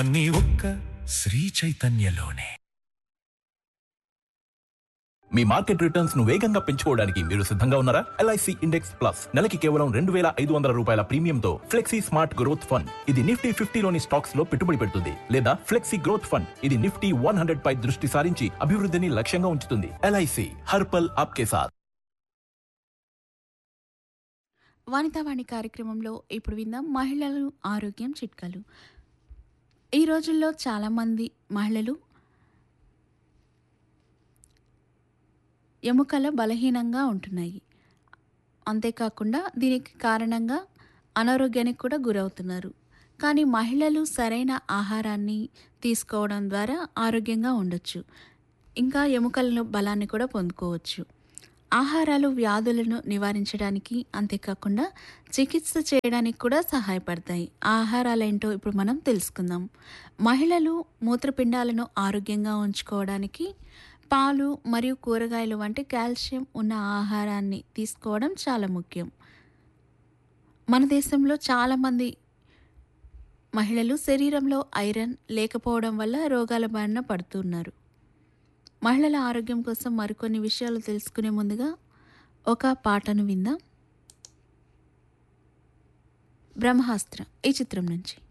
నీ ఒక్క శ్రీ చైతన్యలోనే మీ మార్కెట్ రిటర్న్స్ ను వేగంగా పెంచుకోవడానికి మీరు సిద్ధంగా ఉన్నారా ఎల్ఐసి ఇండెక్స్ ప్లస్ నెలకి కేవలం రెండు వేల ఐదు వందల రూపాయల ప్రీమియంతో ఫ్లెక్సీ స్మార్ట్ గ్రోత్ ఫండ్ ఇది నిఫ్టీ ఫిఫ్టీలోని స్టాక్స్ లో పెట్టుబడి పెడుతుంది లేదా ఫ్లెక్సీ గ్రోత్ ఫండ్ ఇది నిఫ్టీ వన్ హండ్రెడ్ పై దృష్టి సారించి అభివృద్ధిని లక్ష్యంగా ఉంచుతుంది ఎల్ఐసి హర్పల్ ఆప్కే సాత్ వనితావాణి కార్యక్రమంలో ఇప్పుడు విందాం మహిళలు ఆరోగ్యం చిట్కాలు ఈ రోజుల్లో చాలామంది మహిళలు ఎముకల బలహీనంగా ఉంటున్నాయి అంతేకాకుండా దీనికి కారణంగా అనారోగ్యానికి కూడా గురవుతున్నారు కానీ మహిళలు సరైన ఆహారాన్ని తీసుకోవడం ద్వారా ఆరోగ్యంగా ఉండొచ్చు ఇంకా ఎముకల బలాన్ని కూడా పొందుకోవచ్చు ఆహారాలు వ్యాధులను నివారించడానికి అంతేకాకుండా చికిత్స చేయడానికి కూడా సహాయపడతాయి ఆ ఆహారాలు ఏంటో ఇప్పుడు మనం తెలుసుకుందాం మహిళలు మూత్రపిండాలను ఆరోగ్యంగా ఉంచుకోవడానికి పాలు మరియు కూరగాయలు వంటి కాల్షియం ఉన్న ఆహారాన్ని తీసుకోవడం చాలా ముఖ్యం మన దేశంలో చాలామంది మహిళలు శరీరంలో ఐరన్ లేకపోవడం వల్ల రోగాల బారిన పడుతున్నారు మహిళల ఆరోగ్యం కోసం మరికొన్ని విషయాలు తెలుసుకునే ముందుగా ఒక పాటను విందాం బ్రహ్మాస్త్ర ఈ చిత్రం నుంచి